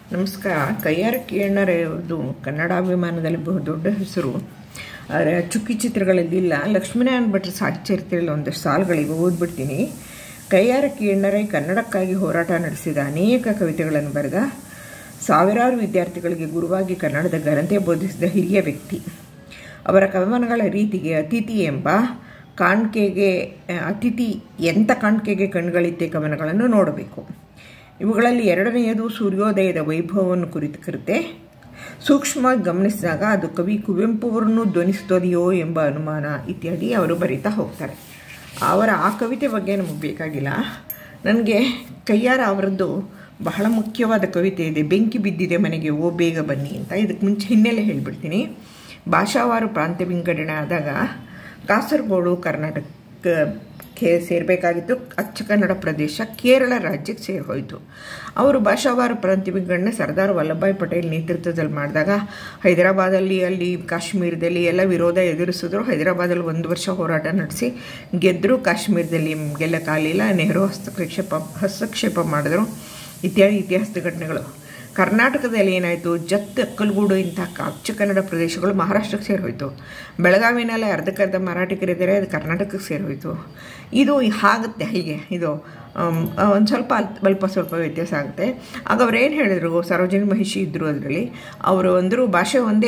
ನಮಸ್ಕಾರ ಕೈಯಾರ ಕಿಯಣ್ಣರವ್ರದ್ದು ಕನ್ನಡಾಭಿಮಾನದಲ್ಲಿ ಬಹುದೊಡ್ಡ ಹೆಸರು ಆದರೆ ಚುಕ್ಕಿ ಚಿತ್ರಗಳಲ್ಲಿ ಇಲ್ಲ ಲಕ್ಷ್ಮೀನಾರಾಯಣ ಭಟ್ರ ಸಾಹಿತ್ಯದಲ್ಲಿ ಒಂದಷ್ಟು ಸಾಲುಗಳಿಗೆ ಓದ್ಬಿಡ್ತೀನಿ ಕೈಯಾರ ಕಿಯಣ್ಣರೈ ಕನ್ನಡಕ್ಕಾಗಿ ಹೋರಾಟ ನಡೆಸಿದ ಅನೇಕ ಕವಿತೆಗಳನ್ನು ಬರೆದ ಸಾವಿರಾರು ವಿದ್ಯಾರ್ಥಿಗಳಿಗೆ ಗುರುವಾಗಿ ಕನ್ನಡದ ಘನತೆ ಬೋಧಿಸಿದ ಹಿರಿಯ ವ್ಯಕ್ತಿ ಅವರ ಕವನಗಳ ರೀತಿಗೆ ಅತಿಥಿ ಎಂಬ ಕಾಣ್ಕೆಗೆ ಅತಿಥಿ ಎಂಥ ಕಾಣ್ಕೆಗೆ ಕಣ್ಗಳಿತ್ತೆ ಕವನಗಳನ್ನು ನೋಡಬೇಕು ಇವುಗಳಲ್ಲಿ ಎರಡನೆಯದು ಸೂರ್ಯೋದಯದ ವೈಭವವನ್ನು ಕುರಿತು ಕೃತೆ ಸೂಕ್ಷ್ಮವಾಗಿ ಗಮನಿಸಿದಾಗ ಅದು ಕವಿ ಕುವೆಂಪು ಅವರನ್ನು ಧ್ವನಿಸುತ್ತದೆಯೋ ಎಂಬ ಅನುಮಾನ ಇತ್ಯಾದಿ ಅವರು ಬರೀತಾ ಹೋಗ್ತಾರೆ ಅವರ ಆ ಕವಿತೆ ಬಗ್ಗೆ ನಮಗೆ ಬೇಕಾಗಿಲ್ಲ ನನಗೆ ಕೈಯಾರ ಅವರದ್ದು ಬಹಳ ಮುಖ್ಯವಾದ ಕವಿತೆ ಇದೆ ಬೆಂಕಿ ಬಿದ್ದಿದೆ ಮನೆಗೆ ಓ ಬೇಗ ಬನ್ನಿ ಅಂತ ಇದಕ್ಕೆ ಮುಂಚೆ ಹಿನ್ನೆಲೆ ಹೇಳಿಬಿಡ್ತೀನಿ ಭಾಷಾವಾರು ಪ್ರಾಂತ್ಯ ವಿಂಗಡಣೆ ಆದಾಗ ಕಾಸರಗೋಡು ಕರ್ನಾಟಕಕ್ಕೆ ಸೇರಬೇಕಾಗಿತ್ತು ಅಚ್ಚ ಕನ್ನಡ ಪ್ರದೇಶ ಕೇರಳ ರಾಜ್ಯಕ್ಕೆ ಸೇರಿ ಹೋಯಿತು ಅವರು ಭಾಷಾವಾರು ಪ್ರಾಂತ್ಯ ವಿಂಗಡಣೆ ಸರ್ದಾರ್ ವಲ್ಲಭಾಯ್ ಪಟೇಲ್ ನೇತೃತ್ವದಲ್ಲಿ ಮಾಡಿದಾಗ ಹೈದರಾಬಾದಲ್ಲಿ ಅಲ್ಲಿ ಕಾಶ್ಮೀರದಲ್ಲಿ ಎಲ್ಲ ವಿರೋಧ ಎದುರಿಸಿದ್ರು ಹೈದರಾಬಾದಲ್ಲಿ ಒಂದು ವರ್ಷ ಹೋರಾಟ ನಡೆಸಿ ಗೆದ್ದರು ಕಾಶ್ಮೀರದಲ್ಲಿ ಗೆಲ್ಲಕ್ಕಾಗಲಿಲ್ಲ ನೆಹರು ಹಸ್ತಕ್ಷೇಪ ಹಸ್ತಕ್ಷೇಪ ಮಾಡಿದ್ರು ಇತ್ಯಾದಿ ಇತಿಹಾಸದ ಘಟನೆಗಳು ಕರ್ನಾಟಕದಲ್ಲಿ ಏನಾಯಿತು ಜತ್ ಅಕ್ಕಲಗೂಡು ಇಂಥ ಅಚ್ಚ ಕನ್ನಡ ಪ್ರದೇಶಗಳು ಮಹಾರಾಷ್ಟ್ರಕ್ಕೆ ಸೇರಿಹೋಯ್ತು ಬೆಳಗಾವಿನಲ್ಲಿ ಅರ್ಧಕ್ಕರ್ಧ ಮರಾಠಿಗರಿದ್ದಾರೆ ಅದು ಕರ್ನಾಟಕಕ್ಕೆ ಸೇರಿಹೋಯ್ತು ಇದು ಆಗುತ್ತೆ ಹೀಗೆ ಇದು ಒಂದು ಸ್ವಲ್ಪ ಅಲ್ಪ ಸ್ವಲ್ಪ ವ್ಯತ್ಯಾಸ ಆಗುತ್ತೆ ಆಗ ಅವ್ರು ಏನು ಹೇಳಿದರು ಸರೋಜಿನಿ ಮಹಿಷಿ ಇದ್ದರು ಅದರಲ್ಲಿ ಅವರು ಅಂದರು ಭಾಷೆ ಒಂದೇ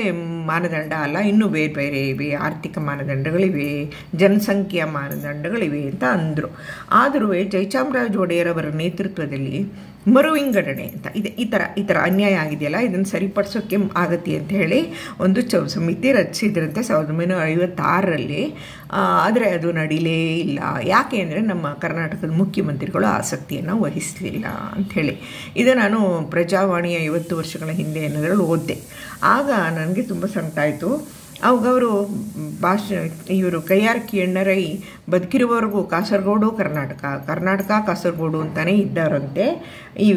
ಮಾನದಂಡ ಅಲ್ಲ ಇನ್ನೂ ಬೇರೆ ಬೇರೆ ಇವೆ ಆರ್ಥಿಕ ಮಾನದಂಡಗಳಿವೆ ಜನಸಂಖ್ಯೆಯ ಮಾನದಂಡಗಳಿವೆ ಅಂತ ಅಂದರು ಆದರೂ ಜಯಚಾಮರಾಜ ಒಡೆಯರ್ ಅವರ ನೇತೃತ್ವದಲ್ಲಿ ಮರು ವಿಂಗಡಣೆ ಅಂತ ಇದೆ ಈ ಥರ ಈ ಥರ ಅನ್ಯಾಯ ಆಗಿದೆಯಲ್ಲ ಇದನ್ನು ಸರಿಪಡಿಸೋಕ್ಕೆ ಆಗತ್ತೆ ಅಂತ ಹೇಳಿ ಒಂದು ಚ ಸಮಿತಿ ರಚಿಸಿದ್ರಂತೆ ಸಾವಿರದ ಒಂಬೈನೂರ ಐವತ್ತಾರರಲ್ಲಿ ಆದರೆ ಅದು ನಡೀಲೇ ಇಲ್ಲ ಯಾಕೆ ಅಂದರೆ ನಮ್ಮ ಕರ್ನಾಟಕದ ಮುಖ್ಯಮಂತ್ರಿಗಳು ಆಸಕ್ತಿಯನ್ನು ವಹಿಸಲಿಲ್ಲ ಅಂಥೇಳಿ ಇದು ನಾನು ಪ್ರಜಾವಾಣಿಯ ಐವತ್ತು ವರ್ಷಗಳ ಹಿಂದೆ ಅನ್ನೋದ್ರಲ್ಲಿ ಓದಿದೆ ಆಗ ನನಗೆ ತುಂಬ ಸಂಕಟ ಆಯಿತು ಅವಾಗ ಅವರು ಭಾಷೆ ಇವರು ಕೈಯಾರ ಕಿಯಣ್ಣರೈ ಬದುಕಿರುವವರೆಗೂ ಕಾಸರಗೋಡು ಕರ್ನಾಟಕ ಕರ್ನಾಟಕ ಕಾಸರಗೋಡು ಅಂತಲೇ ಇದ್ದಾರಂತೆ ಈ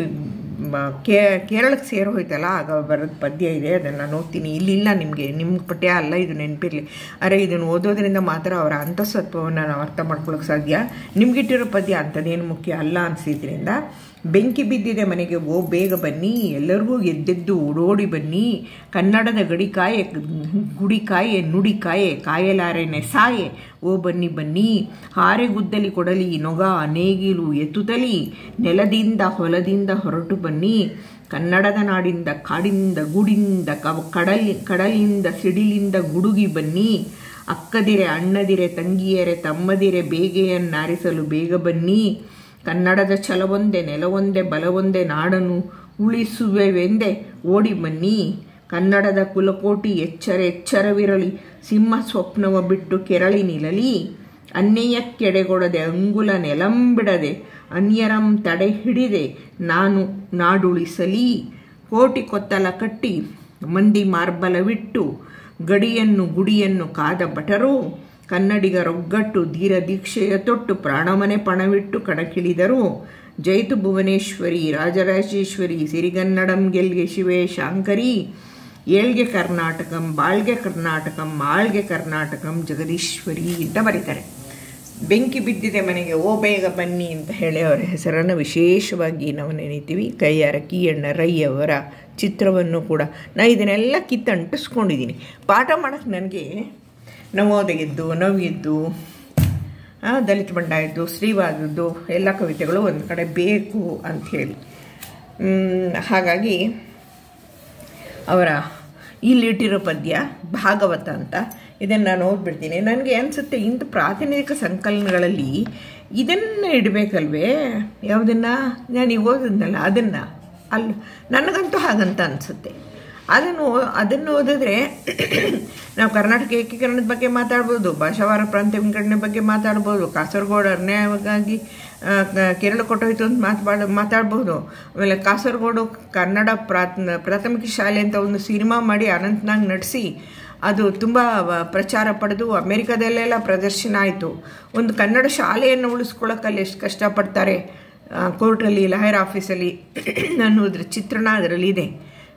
ಕೇರಳಕ್ಕೆ ಸೇರಿ ಹೋಯ್ತಲ್ಲ ಆಗ ಬರೋದು ಪದ್ಯ ಇದೆ ಅದನ್ನು ನೋಡ್ತೀನಿ ಇಲ್ಲಿಲ್ಲ ನಿಮಗೆ ನಿಮ್ಮ ಪಠ್ಯ ಅಲ್ಲ ಇದು ನೆನಪಿರಲಿ ಅರೆ ಇದನ್ನು ಓದೋದ್ರಿಂದ ಮಾತ್ರ ಅವರ ಅಂತಸತ್ವವನ್ನು ನಾವು ಅರ್ಥ ಮಾಡ್ಕೊಳ್ಳೋಕೆ ಸಾಧ್ಯ ನಿಮ್ಗಿಟ್ಟಿರೋ ಪದ್ಯ ಅಂಥದ್ದೇನು ಮುಖ್ಯ ಅಲ್ಲ ಅನಿಸಿದ್ರಿಂದ ಬೆಂಕಿ ಬಿದ್ದಿದೆ ಮನೆಗೆ ಓ ಬೇಗ ಬನ್ನಿ ಎಲ್ಲರಿಗೂ ಎದ್ದೆದ್ದು ಓಡೋಡಿ ಬನ್ನಿ ಕನ್ನಡದ ಗಡಿಕಾಯೆ ಗುಡಿಕಾಯೆ ನುಡಿಕಾಯೆ ಕಾಯಲಾರೆ ನೆಸಾಯೆ ಓ ಬನ್ನಿ ಬನ್ನಿ ಹಾರೆಗುದ್ದಲಿ ಕೊಡಲಿ ನೊಗ ನೇಗಿಲು ಎತ್ತುತ್ತಲಿ ನೆಲದಿಂದ ಹೊಲದಿಂದ ಹೊರಟು ಬನ್ನಿ ಕನ್ನಡದ ನಾಡಿಂದ ಕಾಡಿಂದ ಗೂಡಿಂದ ಕಡಲಿ ಕಡಲಿಂದ ಸಿಡಿಲಿಂದ ಗುಡುಗಿ ಬನ್ನಿ ಅಕ್ಕದಿರೆ ಅಣ್ಣದಿರೆ ತಂಗಿಯರೆ ತಮ್ಮದಿರೆ ಬೇಗೆಯನ್ನಾರಿಸಲು ಬೇಗ ಬನ್ನಿ ಕನ್ನಡದ ಛಲವೊಂದೇ ನೆಲವೊಂದೇ ಬಲವೊಂದೇ ನಾಡನ್ನು ಉಳಿಸುವೆವೆಂದೇ ಓಡಿ ಬನ್ನಿ ಕನ್ನಡದ ಕುಲಕೋಟಿ ಎಚ್ಚರ ಎಚ್ಚರವಿರಲಿ ಸಿಂಹ ಸ್ವಪ್ನವ ಬಿಟ್ಟು ಕೆರಳಿ ನಿಲ್ಲಲಿ ಅನ್ಯಯಕ್ಕೆಡೆಗೊಡದೆ ಅಂಗುಲ ನೆಲಂಬಿಡದೆ ಅನ್ಯರಂ ತಡೆ ಹಿಡಿದೆ ನಾನು ನಾಡುಳಿಸಲಿ ಕೋಟಿ ಕೊತ್ತಲ ಕಟ್ಟಿ ಮಂದಿ ಮಾರ್ಬಲವಿಟ್ಟು ಗಡಿಯನ್ನು ಗುಡಿಯನ್ನು ಕಾದ ಭಟರು ಕನ್ನಡಿಗರೊಗ್ಗಟ್ಟು ಧೀರ ದೀಕ್ಷೆಯ ತೊಟ್ಟು ಪ್ರಾಣಮನೆ ಪಣವಿಟ್ಟು ಕಣಕಿಳಿದರು ಜೈತು ಭುವನೇಶ್ವರಿ ರಾಜರಾಜೇಶ್ವರಿ ಸಿರಿಗನ್ನಡಂ ಗೆಲ್ಗೆ ಶಿವೆ ಶಾಂಕರಿ ಏಳ್ಗೆ ಕರ್ನಾಟಕಂ ಬಾಳ್ಗೆ ಕರ್ನಾಟಕಂ ಆಳ್ಗೆ ಕರ್ನಾಟಕಂ ಜಗದೀಶ್ವರಿ ಅಂತ ಬರೀತಾರೆ ಬೆಂಕಿ ಬಿದ್ದಿದೆ ಮನೆಗೆ ಓ ಬೇಗ ಬನ್ನಿ ಅಂತ ಹೇಳಿ ಅವರ ಹೆಸರನ್ನು ವಿಶೇಷವಾಗಿ ನಾವು ನೆನೀತೀವಿ ಕೈಯಾರ ಕಿಯಣ್ಣ ರೈ ಅವರ ಚಿತ್ರವನ್ನು ಕೂಡ ನಾನು ಇದನ್ನೆಲ್ಲ ಕಿತ್ತು ಅಂಟಿಸ್ಕೊಂಡಿದ್ದೀನಿ ಪಾಠ ಮಾಡೋಕ್ಕೆ ನನಗೆ ನವೋದಯದ್ದು ನವ್ಯದ್ದು ದಲಿತ ಬಂಡಾಯದ್ದು ಶ್ರೀವಾದದ್ದು ಎಲ್ಲ ಕವಿತೆಗಳು ಒಂದು ಕಡೆ ಬೇಕು ಅಂಥೇಳಿ ಹಾಗಾಗಿ ಅವರ ಇಲ್ಲಿಟ್ಟಿರೋ ಪದ್ಯ ಭಾಗವತ ಅಂತ ಇದನ್ನು ನಾನು ಓದ್ಬಿಡ್ತೀನಿ ನನಗೆ ಅನಿಸುತ್ತೆ ಇಂಥ ಪ್ರಾತಿನಿಧಿಕ ಸಂಕಲನಗಳಲ್ಲಿ ಇದನ್ನು ಇಡಬೇಕಲ್ವೇ ಯಾವುದನ್ನು ನಾನು ಈಗ ಓದಿದ್ನಲ್ಲ ಅದನ್ನು ಅಲ್ಲಿ ನನಗಂತೂ ಹಾಗಂತ ಅನಿಸುತ್ತೆ ಅದನ್ನು ಅದನ್ನು ಓದಿದ್ರೆ ನಾವು ಕರ್ನಾಟಕ ಏಕೀಕರಣದ ಬಗ್ಗೆ ಮಾತಾಡ್ಬೋದು ಭಾಷಾವಾರ ಪ್ರಾಂತ್ಯ ವಿಂಗಡಣೆ ಬಗ್ಗೆ ಮಾತಾಡ್ಬೋದು ಕಾಸರಗೋಡು ಅನ್ಯಾಯವಾಗಿ ಕೇರಳ ಕೊಟ್ಟೋಯ್ತು ಅಂತ ಮಾತಾಡ ಮಾತಾಡ್ಬೋದು ಆಮೇಲೆ ಕಾಸರಗೋಡು ಕನ್ನಡ ಪ್ರಾಥ್ ಪ್ರಾಥಮಿಕ ಶಾಲೆ ಅಂತ ಒಂದು ಸಿನಿಮಾ ಮಾಡಿ ಅನಂತನಾಗ್ ನಡೆಸಿ ಅದು ತುಂಬ ಪ್ರಚಾರ ಪಡೆದು ಅಮೇರಿಕಾದಲ್ಲೆಲ್ಲ ಪ್ರದರ್ಶನ ಆಯಿತು ಒಂದು ಕನ್ನಡ ಶಾಲೆಯನ್ನು ಉಳಿಸ್ಕೊಳ್ಳೋಕ್ಕಲ್ಲಿ ಎಷ್ಟು ಕಷ್ಟಪಡ್ತಾರೆ ಕೋರ್ಟಲ್ಲಿ ಲಾಯರ್ ಆಫೀಸಲ್ಲಿ ಅನ್ನೋದ್ರ ಚಿತ್ರಣ ಅದರಲ್ಲಿ ಇದೆ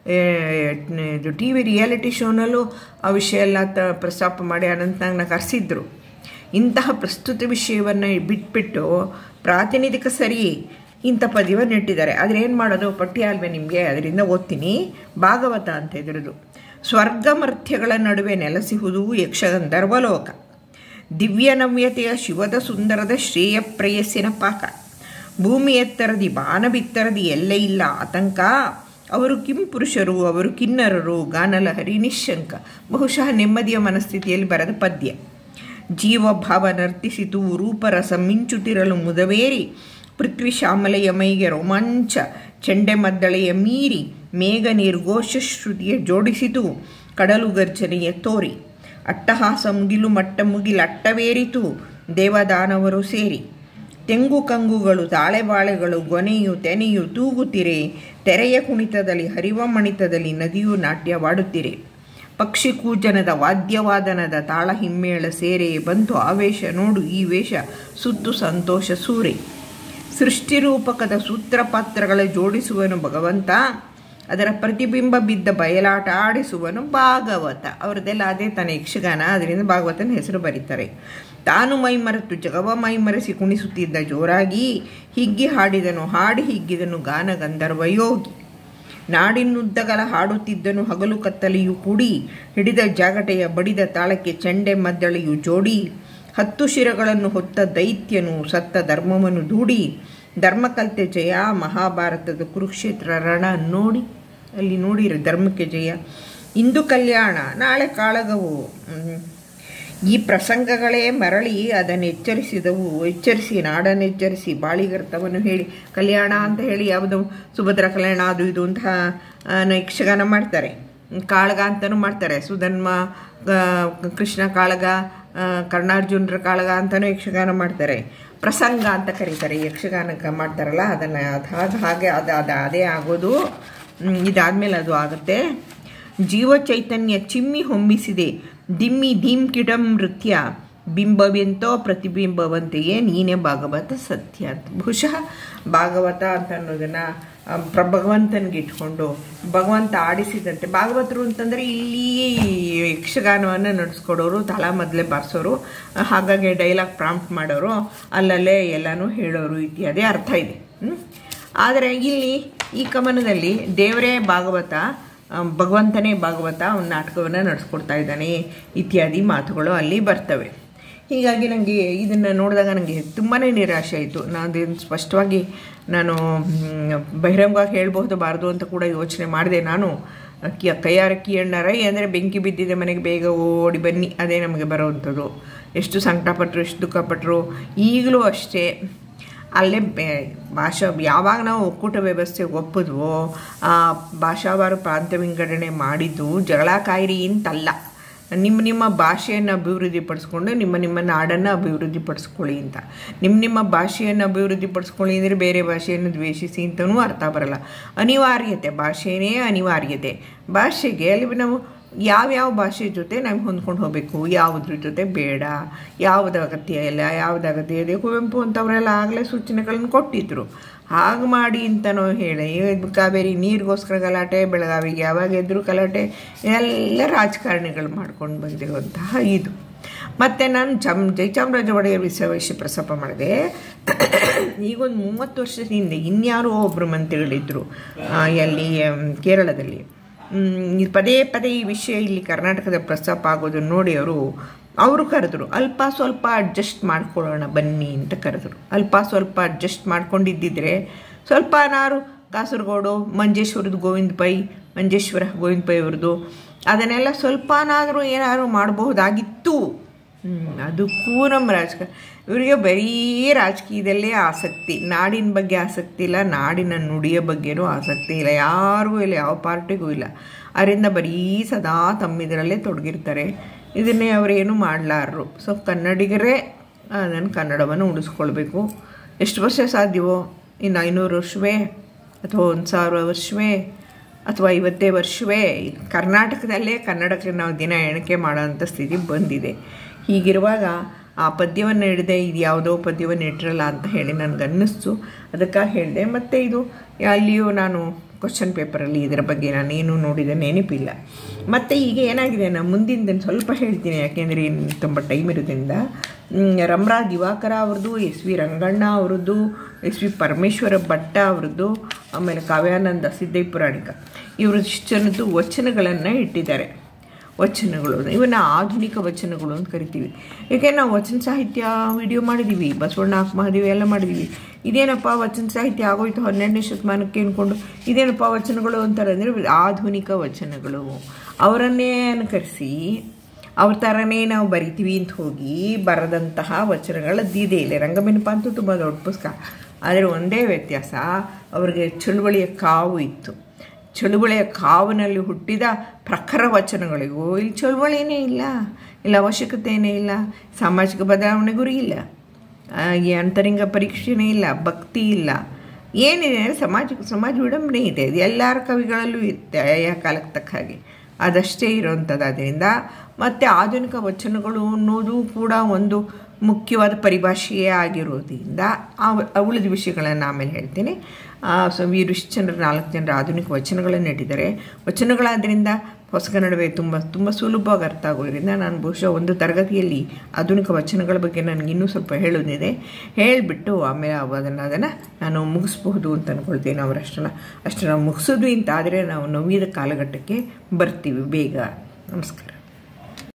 ಇದು ಟಿ ವಿ ರಿಯಾಲಿಟಿ ಶೋನಲ್ಲೂ ಆ ವಿಷಯ ಎಲ್ಲ ತ ಪ್ರಸ್ತಾಪ ಮಾಡಿ ಅನಂತನಾಗ್ನ ಕರೆಸಿದ್ರು ಇಂತಹ ಪ್ರಸ್ತುತ ವಿಷಯವನ್ನು ಬಿಟ್ಬಿಟ್ಟು ಪ್ರಾತಿನಿಧಿಕ ಸರಿ ಇಂಥ ಪದ್ಯವನ್ನು ಇಟ್ಟಿದ್ದಾರೆ ಆದರೆ ಏನು ಮಾಡೋದು ಪಠ್ಯ ಅಲ್ವೇ ನಿಮಗೆ ಅದರಿಂದ ಓದ್ತೀನಿ ಭಾಗವತ ಅಂತ ಇದ್ರದ್ದು ಸ್ವರ್ಗಮರ್ಥ್ಯಗಳ ನಡುವೆ ನೆಲೆಸಿಹುದು ಯಕ್ಷಗಂಧರ್ವಲೋಕ ದಿವ್ಯ ನವ್ಯತೆಯ ಶಿವದ ಸುಂದರದ ಶ್ರೇಯ ಪ್ರೇಯಸ್ಸಿನ ಪಾಕ ಭೂಮಿ ಎತ್ತರದಿ ಬಾನ ಬಿತ್ತರದಿ ಎಲ್ಲೇ ಇಲ್ಲ ಆತಂಕ ಅವರು ಕಿಂಪುರುಷರು ಅವರು ಕಿನ್ನರರು ಗಾನಲಹರಿ ನಿಶಂಕ ಬಹುಶಃ ನೆಮ್ಮದಿಯ ಮನಸ್ಥಿತಿಯಲ್ಲಿ ಬರೆದ ಪದ್ಯ ಜೀವಭಾವ ನರ್ತಿಸಿತು ರೂಪರಸ ಮಿಂಚುತಿರಲು ಮುದವೇರಿ ಪೃಥ್ವಿ ಶ್ಯಾಮಲೆಯ ಮೈಗೆ ರೋಮಾಂಚ ಚಂಡೆಮದ್ದಳೆಯ ಮೀರಿ ಮೇಘ ನಿರ್ಘೋಷ ಶ್ರುತಿಯ ಜೋಡಿಸಿತು ಕಡಲು ಗರ್ಜನೆಯ ತೋರಿ ಅಟ್ಟಹಾಸ ಮುಗಿಲು ಮಟ್ಟ ಮುಗಿಲಟ್ಟವೇರಿತು ದೇವದಾನವರು ಸೇರಿ ತೆಂಗು ಕಂಗುಗಳು ತಾಳೆಬಾಳೆಗಳು ಗೊನೆಯು ತೆನೆಯು ತೂಗುತ್ತಿರೆ ತೆರೆಯ ಕುಣಿತದಲ್ಲಿ ಹರಿವ ಮಣಿತದಲ್ಲಿ ನದಿಯು ನಾಟ್ಯವಾಡುತ್ತಿರೆ ಪಕ್ಷಿ ಕೂಜನದ ವಾದ್ಯವಾದನದ ತಾಳ ಹಿಮ್ಮೇಳ ಸೇರೆ ಬಂತು ಆವೇಶ ನೋಡು ಈ ವೇಷ ಸುತ್ತು ಸಂತೋಷ ಸೂರೆ ಸೃಷ್ಟಿರೂಪಕದ ಸೂತ್ರಪಾತ್ರಗಳ ಜೋಡಿಸುವನು ಭಗವಂತ ಅದರ ಪ್ರತಿಬಿಂಬ ಬಿದ್ದ ಬಯಲಾಟ ಆಡಿಸುವನು ಭಾಗವತ ಅವ್ರದ್ದೆಲ್ಲ ಅದೇ ತಾನೇ ಯಕ್ಷಗಾನ ಅದರಿಂದ ಭಾಗವತನ ಹೆಸರು ಬರೀತಾರೆ ತಾನು ಮೈಮರೆತು ಜಗವ ಮೈಮರೆಸಿ ಕುಣಿಸುತ್ತಿದ್ದ ಜೋರಾಗಿ ಹಿಗ್ಗಿ ಹಾಡಿದನು ಹಾಡಿ ಹಿಗ್ಗಿದನು ಗಾನ ಗಂಧರ್ವ ಯೋಗಿ ನಾಡಿನುದ್ದಗಲ ಹಾಡುತ್ತಿದ್ದನು ಹಗಲು ಕತ್ತಲೆಯು ಕೂಡಿ ಹಿಡಿದ ಜಾಗಟೆಯ ಬಡಿದ ತಾಳಕ್ಕೆ ಚಂಡೆ ಮದ್ದಳೆಯು ಜೋಡಿ ಹತ್ತು ಶಿರಗಳನ್ನು ಹೊತ್ತ ದೈತ್ಯನು ಸತ್ತ ಧರ್ಮವನ್ನು ದೂಡಿ ಧರ್ಮಕಲ್ತೆ ಜಯ ಮಹಾಭಾರತದ ಕುರುಕ್ಷೇತ್ರ ರಣ ನೋಡಿ ಅಲ್ಲಿ ನೋಡಿರಿ ಧರ್ಮಕ್ಕೆ ಜಯ ಇಂದು ಕಲ್ಯಾಣ ನಾಳೆ ಕಾಳಗವು ಈ ಪ್ರಸಂಗಗಳೇ ಮರಳಿ ಅದನ್ನು ಎಚ್ಚರಿಸಿದವು ಎಚ್ಚರಿಸಿ ನಾಡನ್ನು ಎಚ್ಚರಿಸಿ ಬಾಳಿಗರ್ತವನ್ನು ಹೇಳಿ ಕಲ್ಯಾಣ ಅಂತ ಹೇಳಿ ಯಾವುದು ಸುಭದ್ರ ಕಲ್ಯಾಣ ಅದು ಇದು ಅಂತ ಯಕ್ಷಗಾನ ಮಾಡ್ತಾರೆ ಕಾಳಗ ಅಂತಲೂ ಮಾಡ್ತಾರೆ ಸುಧನ್ಮ ಕೃಷ್ಣ ಕಾಳಗ ಕರ್ಣಾರ್ಜುನರ ಕಾಳಗ ಅಂತಲೂ ಯಕ್ಷಗಾನ ಮಾಡ್ತಾರೆ ಪ್ರಸಂಗ ಅಂತ ಕರೀತಾರೆ ಯಕ್ಷಗಾನಕ್ಕೆ ಮಾಡ್ತಾರಲ್ಲ ಅದನ್ನು ಅದು ಹಾಗೆ ಅದು ಅದು ಅದೇ ಆಗೋದು ಇದಾದಮೇಲೆ ಅದು ಆಗುತ್ತೆ ಜೀವ ಚೈತನ್ಯ ಚಿಮ್ಮಿ ಹೊಮ್ಮಿಸಿದೆ ದಿಮ್ಮಿ ಧೀಮ್ ಕಿಡಂ ನೃತ್ಯ ಬಿಂಬವೆಂತೋ ಪ್ರತಿಬಿಂಬವಂತೆಯೇ ನೀನೇ ಭಾಗವತ ಸತ್ಯ ಅಂತ ಬಹುಶಃ ಭಾಗವತ ಅಂತ ಅನ್ನೋದನ್ನು ಪ್ರ ಭಗವಂತನಿಗೆ ಇಟ್ಕೊಂಡು ಭಗವಂತ ಆಡಿಸಿದಂತೆ ಭಾಗವತರು ಅಂತಂದರೆ ಇಲ್ಲಿ ಯಕ್ಷಗಾನವನ್ನು ನಡೆಸ್ಕೊಡೋರು ತಲಾ ಮೊದಲೇ ಬಾರಿಸೋರು ಹಾಗಾಗಿ ಡೈಲಾಗ್ ಪ್ರಾಂಪ್ಟ್ ಮಾಡೋರು ಅಲ್ಲಲ್ಲೇ ಎಲ್ಲನೂ ಹೇಳೋರು ಇತ್ಯಾದಿ ಅರ್ಥ ಇದೆ ಆದರೆ ಇಲ್ಲಿ ಈ ಕವನದಲ್ಲಿ ದೇವರೇ ಭಾಗವತ ಭಗವಂತನೇ ಭಾಗವತ ಅವನ ನಾಟಕವನ್ನು ನಡೆಸ್ಕೊಡ್ತಾ ಇದ್ದಾನೆ ಇತ್ಯಾದಿ ಮಾತುಗಳು ಅಲ್ಲಿ ಬರ್ತವೆ ಹೀಗಾಗಿ ನನಗೆ ಇದನ್ನು ನೋಡಿದಾಗ ನನಗೆ ತುಂಬಾ ನಿರಾಶೆ ಆಯಿತು ನಾನು ಸ್ಪಷ್ಟವಾಗಿ ನಾನು ಬಹಿರಂಗವಾಗಿ ಹೇಳ್ಬಹುದು ಬಾರ್ದು ಅಂತ ಕೂಡ ಯೋಚನೆ ಮಾಡಿದೆ ನಾನು ಕಿ ಕೈಯಾರ ಕಿಯಣ್ಣರೈ ಅಂದರೆ ಬೆಂಕಿ ಬಿದ್ದಿದೆ ಮನೆಗೆ ಬೇಗ ಓಡಿ ಬನ್ನಿ ಅದೇ ನಮಗೆ ಬರೋವಂಥದ್ದು ಎಷ್ಟು ಸಂಕಟಪಟ್ಟರು ಎಷ್ಟು ದುಃಖಪಟ್ಟರು ಈಗಲೂ ಅಷ್ಟೇ ಅಲ್ಲೇ ಬೇ ಭಾಷಾ ಯಾವಾಗ ನಾವು ಒಕ್ಕೂಟ ವ್ಯವಸ್ಥೆ ಒಪ್ಪಿದ್ವೋ ಭಾಷಾವಾರು ಪ್ರಾಂತ್ಯ ವಿಂಗಡಣೆ ಮಾಡಿದ್ದು ಜಗಳ ಕಾಯಿರಿ ಅಂತಲ್ಲ ನಿಮ್ಮ ನಿಮ್ಮ ಭಾಷೆಯನ್ನು ಅಭಿವೃದ್ಧಿಪಡಿಸ್ಕೊಂಡು ನಿಮ್ಮ ನಿಮ್ಮ ನಾಡನ್ನು ಅಭಿವೃದ್ಧಿಪಡಿಸ್ಕೊಳ್ಳಿ ಅಂತ ನಿಮ್ಮ ನಿಮ್ಮ ಭಾಷೆಯನ್ನು ಅಭಿವೃದ್ಧಿಪಡಿಸ್ಕೊಳ್ಳಿ ಅಂದರೆ ಬೇರೆ ಭಾಷೆಯನ್ನು ದ್ವೇಷಿಸಿ ಅಂತಲೂ ಅರ್ಥ ಬರಲ್ಲ ಅನಿವಾರ್ಯತೆ ಭಾಷೆನೇ ಅನಿವಾರ್ಯತೆ ಭಾಷೆಗೆ ಅಲ್ಲಿ ನಾವು ಯಾವ್ಯಾವ ಭಾಷೆ ಜೊತೆ ನಾವು ಹೊಂದ್ಕೊಂಡು ಹೋಗಬೇಕು ಯಾವುದ್ರ ಜೊತೆ ಬೇಡ ಯಾವುದು ಅಗತ್ಯ ಇಲ್ಲ ಯಾವ್ದು ಅಗತ್ಯ ಇದೆ ಕುವೆಂಪು ಅಂತವರೆಲ್ಲ ಆಗಲೇ ಸೂಚನೆಗಳನ್ನು ಕೊಟ್ಟಿದ್ರು ಹಾಗೆ ಮಾಡಿ ಅಂತನೋ ಹೇಳಿ ಕಾವೇರಿ ನೀರಿಗೋಸ್ಕರ ಗಲಾಟೆ ಬೆಳಗಾವಿಗೆ ಯಾವಾಗ ಎದ್ರು ಗಲಾಟೆ ಎಲ್ಲ ರಾಜಕಾರಣಿಗಳು ಮಾಡ್ಕೊಂಡು ಬಂದಿರುವಂತಹ ಇದು ಮತ್ತು ನಾನು ಚಮ್ ಜಯಚಾಮರಾಜ ಒಡೆಯರ್ ವಿಷಯ ಪ್ರಸ್ತಾಪ ಮಾಡಿದೆ ಈಗೊಂದು ಮೂವತ್ತು ವರ್ಷದ ಹಿಂದೆ ಇನ್ಯಾರೋ ಒಬ್ಬರು ಮಂತ್ರಿಗಳಿದ್ದರು ಎಲ್ಲಿ ಕೇರಳದಲ್ಲಿ ಪದೇ ಪದೇ ಈ ವಿಷಯ ಇಲ್ಲಿ ಕರ್ನಾಟಕದ ಪ್ರಸ್ತಾಪ ಆಗೋದನ್ನು ನೋಡಿ ಅವರು ಅವರು ಕರೆದ್ರು ಅಲ್ಪ ಸ್ವಲ್ಪ ಅಡ್ಜಸ್ಟ್ ಮಾಡ್ಕೊಳ್ಳೋಣ ಬನ್ನಿ ಅಂತ ಕರೆದ್ರು ಅಲ್ಪ ಸ್ವಲ್ಪ ಅಡ್ಜಸ್ಟ್ ಮಾಡ್ಕೊಂಡಿದ್ದಿದ್ರೆ ಸ್ವಲ್ಪನಾರು ಕಾಸರಗೋಡು ಮಂಜೇಶ್ವರದ ಗೋವಿಂದ ಪೈ ಮಂಜೇಶ್ವರ ಗೋವಿಂದ ಪೈ ಅವ್ರದ್ದು ಅದನ್ನೆಲ್ಲ ಸ್ವಲ್ಪನಾದರೂ ಏನಾದ್ರು ಮಾಡಬಹುದಾಗಿತ್ತು ಅದಕ್ಕೂ ನಮ್ಮ ರಾಜಕಾರಣ ಇವರಿಗೆ ಬರೀ ರಾಜಕೀಯದಲ್ಲೇ ಆಸಕ್ತಿ ನಾಡಿನ ಬಗ್ಗೆ ಆಸಕ್ತಿ ಇಲ್ಲ ನಾಡಿನ ನುಡಿಯ ಬಗ್ಗೆನೂ ಆಸಕ್ತಿ ಇಲ್ಲ ಯಾರಿಗೂ ಇಲ್ಲ ಯಾವ ಪಾರ್ಟಿಗೂ ಇಲ್ಲ ಅದರಿಂದ ಬರೀ ಸದಾ ತಮ್ಮಿದರಲ್ಲೇ ತೊಡಗಿರ್ತಾರೆ ಇದನ್ನೇ ಅವರೇನು ಮಾಡಲಾರರು ಸೊ ಕನ್ನಡಿಗರೇ ಅದನ್ನು ಕನ್ನಡವನ್ನು ಉಳಿಸ್ಕೊಳ್ಬೇಕು ಎಷ್ಟು ವರ್ಷ ಸಾಧ್ಯವೋ ಇನ್ನು ಐನೂರು ವರ್ಷವೇ ಅಥವಾ ಒಂದು ಸಾವಿರ ವರ್ಷವೇ ಅಥವಾ ಐವತ್ತೇ ವರ್ಷವೇ ಕರ್ನಾಟಕದಲ್ಲೇ ಕನ್ನಡಕ್ಕೆ ನಾವು ದಿನ ಎಣಿಕೆ ಮಾಡೋವಂಥ ಸ್ಥಿತಿ ಬಂದಿದೆ ಹೀಗಿರುವಾಗ ಆ ಪದ್ಯವನ್ನು ಹಿಡಿದೆ ಇದು ಯಾವುದೋ ಪದ್ಯವನ್ನು ಇಟ್ಟಿರಲ್ಲ ಅಂತ ಹೇಳಿ ನನಗೆ ಅನ್ನಿಸ್ತು ಅದಕ್ಕಾಗಿ ಹೇಳಿದೆ ಮತ್ತು ಇದು ಅಲ್ಲಿಯೂ ನಾನು ಕ್ವಶನ್ ಪೇಪರಲ್ಲಿ ಇದರ ಬಗ್ಗೆ ನಾನೇನು ನೋಡಿದ ನೆನಪಿಲ್ಲ ಮತ್ತು ಈಗ ಏನಾಗಿದೆ ನಾನು ಮುಂದಿನ ಸ್ವಲ್ಪ ಹೇಳ್ತೀನಿ ಯಾಕೆಂದರೆ ತುಂಬ ಟೈಮ್ ಇರೋದ್ರಿಂದ ರಮ್ರಾ ದಿವಾಕರ ಅವ್ರದ್ದು ಎಸ್ ವಿ ರಂಗಣ್ಣ ಅವ್ರದ್ದು ಎಸ್ ವಿ ಪರಮೇಶ್ವರ ಭಟ್ಟ ಅವ್ರದ್ದು ಆಮೇಲೆ ಕಾವ್ಯಾನಂದ ಸಿದ್ದೈ ಪುರಾಣಿಕ ಇವರು ಜನದ್ದು ವಚನಗಳನ್ನು ಇಟ್ಟಿದ್ದಾರೆ ವಚನಗಳು ಇವನ್ನ ಆಧುನಿಕ ವಚನಗಳು ಅಂತ ಕರಿತೀವಿ ಏಕೆ ನಾವು ವಚನ ಸಾಹಿತ್ಯ ವಿಡಿಯೋ ಮಾಡಿದ್ದೀವಿ ಬಸವಣ್ಣ ಮಹಾದೇವಿ ಎಲ್ಲ ಮಾಡಿದ್ದೀವಿ ಇದೇನಪ್ಪ ವಚನ ಸಾಹಿತ್ಯ ಆಗೋಯ್ತು ಹನ್ನೆರಡನೇ ಶತಮಾನಕ್ಕೆ ಅಂದ್ಕೊಂಡು ಇದೇನಪ್ಪ ವಚನಗಳು ಅಂತಾರೆ ಅಂದರೆ ಆಧುನಿಕ ವಚನಗಳು ಅವರನ್ನೇ ಅನುಕರಿಸಿ ಅವ್ರ ಥರನೇ ನಾವು ಬರಿತೀವಿ ಅಂತ ಹೋಗಿ ಬರೆದಂತಹ ವಚನಗಳದ್ದಿದೆ ಇಲ್ಲಿ ರಂಗಮೆನಪ ಅಂತೂ ತುಂಬ ದೊಡ್ಡ ಪುಸ್ತಕ ಆದರೆ ಒಂದೇ ವ್ಯತ್ಯಾಸ ಅವ್ರಿಗೆ ಚಳುವಳಿಯ ಕಾವು ಇತ್ತು ಚಳುವಳಿಯ ಕಾವಿನಲ್ಲಿ ಹುಟ್ಟಿದ ಪ್ರಖರ ವಚನಗಳಿಗೂ ಇಲ್ಲಿ ಚಳುವಳಿನೇ ಇಲ್ಲ ಇಲ್ಲ ಅವಶ್ಯಕತೆಯೇ ಇಲ್ಲ ಸಾಮಾಜಿಕ ಬದಲಾವಣೆ ಗುರಿ ಇಲ್ಲ ಈ ಅಂತರಂಗ ಪರೀಕ್ಷೆನೇ ಇಲ್ಲ ಭಕ್ತಿ ಇಲ್ಲ ಏನಿದೆ ಸಮಾಜ ಸಮಾಜ ವಿಡಂಬನೆ ಇದೆ ಇದು ಎಲ್ಲರ ಕವಿಗಳಲ್ಲೂ ಇರುತ್ತೆ ಆಯಾ ಕಾಲಕ್ಕೆ ತಕ್ಕ ಹಾಗೆ ಅದಷ್ಟೇ ಇರೋವಂಥದ್ದು ಅದರಿಂದ ಮತ್ತು ಆಧುನಿಕ ವಚನಗಳು ಅನ್ನೋದು ಕೂಡ ಒಂದು ಮುಖ್ಯವಾದ ಪರಿಭಾಷೆಯೇ ಆಗಿರೋದ್ರಿಂದ ಆ ಉಳಿದ ವಿಷಯಗಳನ್ನು ಆಮೇಲೆ ಹೇಳ್ತೀನಿ ಸೊ ವೀರಿಷ್ಟು ಜನರು ನಾಲ್ಕು ಜನರ ಆಧುನಿಕ ವಚನಗಳನ್ನು ಇಟ್ಟಿದ್ದಾರೆ ವಚನಗಳಾದ್ದರಿಂದ ಹೊಸಗನ್ನಡವೇ ತುಂಬ ತುಂಬ ಸುಲಭವಾಗಿ ಅರ್ಥ ಆಗೋದ್ರಿಂದ ನಾನು ಬಹುಶಃ ಒಂದು ತರಗತಿಯಲ್ಲಿ ಆಧುನಿಕ ವಚನಗಳ ಬಗ್ಗೆ ನನಗೆ ಇನ್ನೂ ಸ್ವಲ್ಪ ಹೇಳೋದಿದೆ ಹೇಳಿಬಿಟ್ಟು ಆಮೇಲೆ ಅದನ್ನು ಅದನ್ನು ನಾನು ಮುಗಿಸ್ಬಹುದು ಅಂತ ಅಂದ್ಕೊಳ್ತೀನಿ ಅವರಷ್ಟನ್ನು ಅಷ್ಟು ನಾವು ಮುಗಿಸೋದು ಅಂತ ಆದರೆ ನಾವು ನವ್ಯದ ಕಾಲಘಟ್ಟಕ್ಕೆ ಬರ್ತೀವಿ ಬೇಗ ನಮಸ್ಕಾರ